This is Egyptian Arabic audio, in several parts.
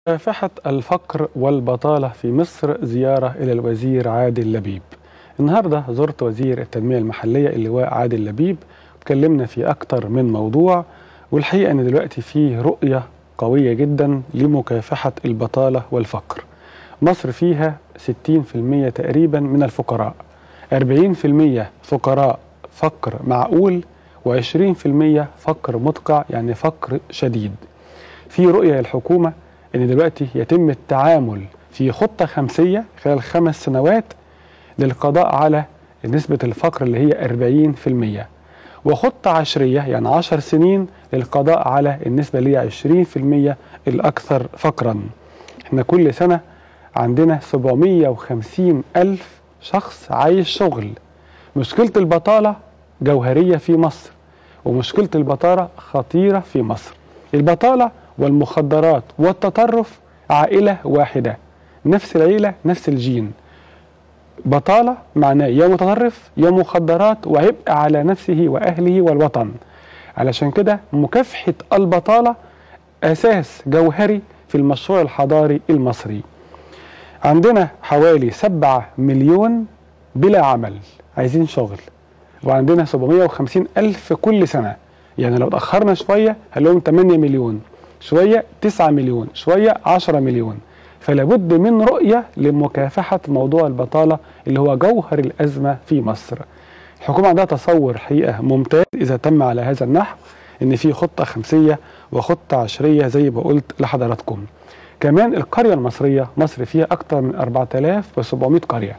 مكافحة الفقر والبطالة في مصر زيارة إلى الوزير عادل لبيب النهاردة زرت وزير التنمية المحلية اللواء عادل لبيب وتكلمنا في أكتر من موضوع والحقيقة أن دلوقتي فيه رؤية قوية جدا لمكافحة البطالة والفقر مصر فيها 60% تقريبا من الفقراء 40% فقراء فقر معقول و20% فقر مدقع يعني فقر شديد في رؤية للحكومة ان دلوقتي يتم التعامل في خطة خمسية خلال خمس سنوات للقضاء على نسبة الفقر اللي هي 40% وخطة عشرية يعني 10 سنين للقضاء على النسبة اللي هي 20% الأكثر فقرا احنا كل سنة عندنا 750 ألف شخص عايش شغل مشكلة البطالة جوهرية في مصر ومشكلة البطالة خطيرة في مصر البطالة والمخدرات والتطرف عائلة واحدة نفس العيلة نفس الجين بطالة معناه يا متطرف يا مخدرات وهيبقى على نفسه وأهله والوطن علشان كده مكافحة البطالة أساس جوهري في المشروع الحضاري المصري عندنا حوالي 7 مليون بلا عمل عايزين شغل وعندنا 750 ألف كل سنة يعني لو اتأخرنا شوية هنلاقيهم 8 مليون شوية 9 مليون شوية 10 مليون فلا بد من رؤية لمكافحة موضوع البطالة اللي هو جوهر الأزمة في مصر الحكومة عندها تصور حقيقة ممتاز إذا تم على هذا النحو إن في خطة خمسية وخطة عشرية زي ما قلت لحضراتكم كمان القرية المصرية مصر فيها أكثر من 4700 قرية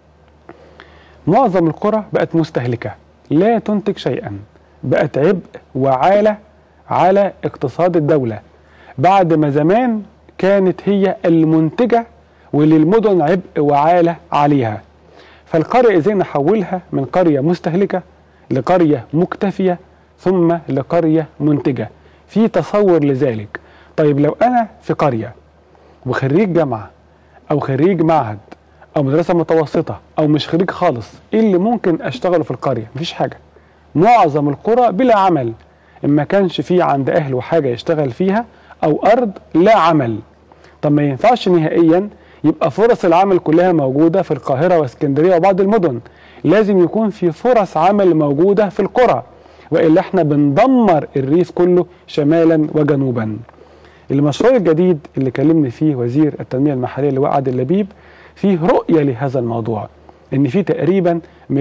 معظم القرى بقت مستهلكة لا تنتج شيئا بقت عبء وعالة على اقتصاد الدولة بعد ما زمان كانت هي المنتجة وللمدن عبء وعالة عليها فالقرية ازاي نحولها من قرية مستهلكة لقرية مكتفية ثم لقرية منتجة في تصور لذلك طيب لو أنا في قرية وخريج جامعة أو خريج معهد أو مدرسة متوسطة أو مش خريج خالص إيه اللي ممكن أشتغله في القرية مفيش حاجة معظم القرى بلا عمل ما كانش فيه عند أهله حاجة يشتغل فيها أو أرض لا عمل طب ما ينفعش نهائيا يبقى فرص العمل كلها موجودة في القاهرة واسكندرية وبعض المدن لازم يكون في فرص عمل موجودة في القرى وإلا احنا بندمر الريف كله شمالا وجنوبا المشروع الجديد اللي كلمني فيه وزير التنمية المحلية اللي وعد اللبيب فيه رؤية لهذا الموضوع ان في تقريبا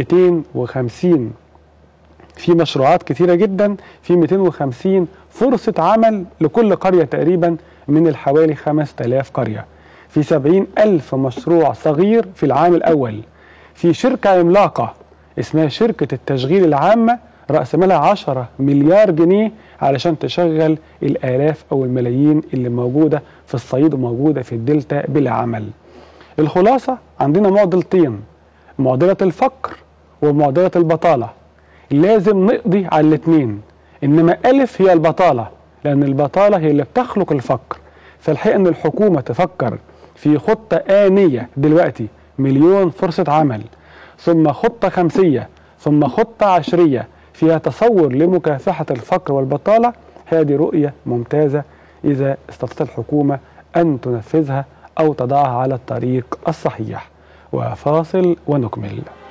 250 في مشروعات كثيرة جدا في 250 فرصة عمل لكل قرية تقريبا من الحوالي 5000 قرية في 70 ألف مشروع صغير في العام الأول في شركة عملاقة اسمها شركة التشغيل العامة رأس مالها 10 مليار جنيه علشان تشغل الآلاف أو الملايين اللي موجودة في الصعيد وموجودة في الدلتا بلا عمل الخلاصة عندنا معضلتين معضلة الفقر ومعضلة البطالة لازم نقضي على الاثنين انما الف هي البطاله لان البطاله هي اللي بتخلق الفقر فالحقيقه ان الحكومه تفكر في خطه انيه دلوقتي مليون فرصه عمل ثم خطه خمسيه ثم خطه عشريه فيها تصور لمكافحه الفقر والبطاله هذه رؤيه ممتازه اذا استطاعت الحكومه ان تنفذها او تضعها على الطريق الصحيح وفاصل ونكمل